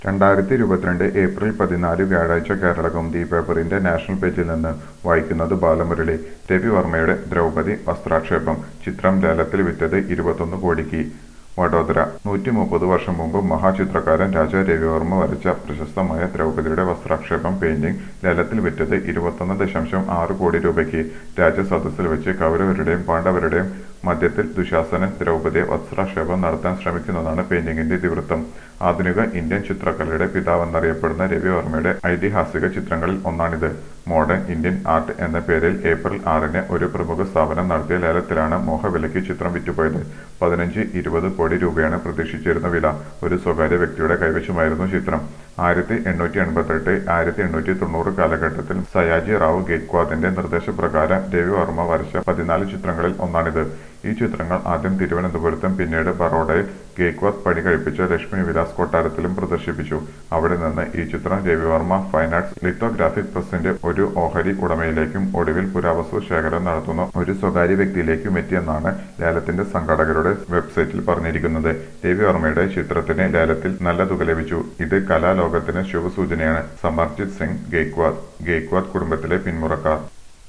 രണ്ടായിരത്തി ഇരുപത്തിരണ്ട് ഏപ്രിൽ പതിനാല് വ്യാഴാഴ്ച കേരളകൗമുദി പേപ്പറിന്റെ നാഷണൽ പേജിൽ നിന്ന് വായിക്കുന്നത് ബാലമുരളി രവിവർമ്മയുടെ ദ്രൗപദി വസ്ത്രാക്ഷേപം ചിത്രം ലേലത്തിൽ വിറ്റത് ഇരുപത്തൊന്ന് കോടിക്ക് വഡോദര നൂറ്റി മുപ്പത് വർഷം മുമ്പ് മഹാചിത്രകാരൻ രാജ രവിവർമ്മ വരച്ച പ്രശസ്തമായ ദ്രൗപദിയുടെ വസ്ത്രാക്ഷേപം പെയിന്റിംഗ് ലേലത്തിൽ വിറ്റത് ഇരുപത്തൊന്ന് ദശാംശം ആറ് കോടി രൂപയ്ക്ക് രാജസദസ്സിൽ വെച്ച് കൗരവരുടെയും പാണ്ഡവരുടെയും മധ്യത്തിൽ ദുശാസനൻ ദ്രൗപദിയെ വസ്ത്രാക്ഷേപം നടത്താൻ ശ്രമിക്കുന്നതാണ് പെയിന്റിംഗിന്റെ ഇതിവൃത്തം ആധുനിക ഇന്ത്യൻ ചിത്രകലയുടെ പിതാവെന്നറിയപ്പെടുന്ന രവിവർമ്മയുടെ ഐതിഹാസിക ചിത്രങ്ങളിൽ ഒന്നാണിത് മോഡേൺ ഇന്ത്യൻ ആർട്ട് എന്ന പേരിൽ ഏപ്രിൽ ആറിന് ഒരു പ്രമുഖ സ്ഥാപനം നടത്തിയ ലേലത്തിലാണ് മോഹവിലയ്ക്ക് ചിത്രം വിറ്റുപോയത് പതിനഞ്ച് ഇരുപത് കോടി രൂപയാണ് പ്രതീക്ഷിച്ചിരുന്ന വില ഒരു സ്വകാര്യ വ്യക്തിയുടെ കൈവശമായിരുന്നു ചിത്രം ആയിരത്തി എണ്ണൂറ്റി എൺപത്തെട്ട് ആയിരത്തി എണ്ണൂറ്റി തൊണ്ണൂറ് കാലഘട്ടത്തിൽ സയാജി റാവു ഗേക്വാദിന്റെ നിർദ്ദേശപ്രകാരം രവിവർമ്മ വരച്ച പതിനാല് ചിത്രങ്ങളിൽ ഒന്നാണിത് ഈ ചിത്രങ്ങൾ ആദ്യം തിരുവനന്തപുരത്തും പിന്നീട് ബറോഡയിൽ ഗേക്വാദ് പണി കഴിപ്പിച്ച ലക്ഷ്മി വിലാസ് കൊട്ടാരത്തിലും പ്രദർശിപ്പിച്ചു അവിടെ നിന്ന് ഈ ചിത്രം രവിവർമ്മ ഫൈൻ ആർട്സ് ലിത്തോഗ്രാഫിക് പ്രസിന്റെ ഒരു ഓഹരി ഉടമയിലേക്കും ഒടുവിൽ പുരാവസ്തു ശേഖരം നടത്തുന്ന ഒരു സ്വകാര്യ വ്യക്തിയിലേക്കും എത്തിയെന്നാണ് ലേലത്തിന്റെ സംഘാടകരുടെ വെബ്സൈറ്റിൽ പറഞ്ഞിരിക്കുന്നത് രവിവർമ്മയുടെ ചിത്രത്തിന് ലേലത്തിൽ നല്ല തുക ലഭിച്ചു ഇത് കലാലോകത്തിന് ശുഭസൂചനയാണ് സമർജിത് സിംഗ് ഗേക്വാദ് ഗേക്വാദ് കുടുംബത്തിലെ പിന്മുറക്കാർ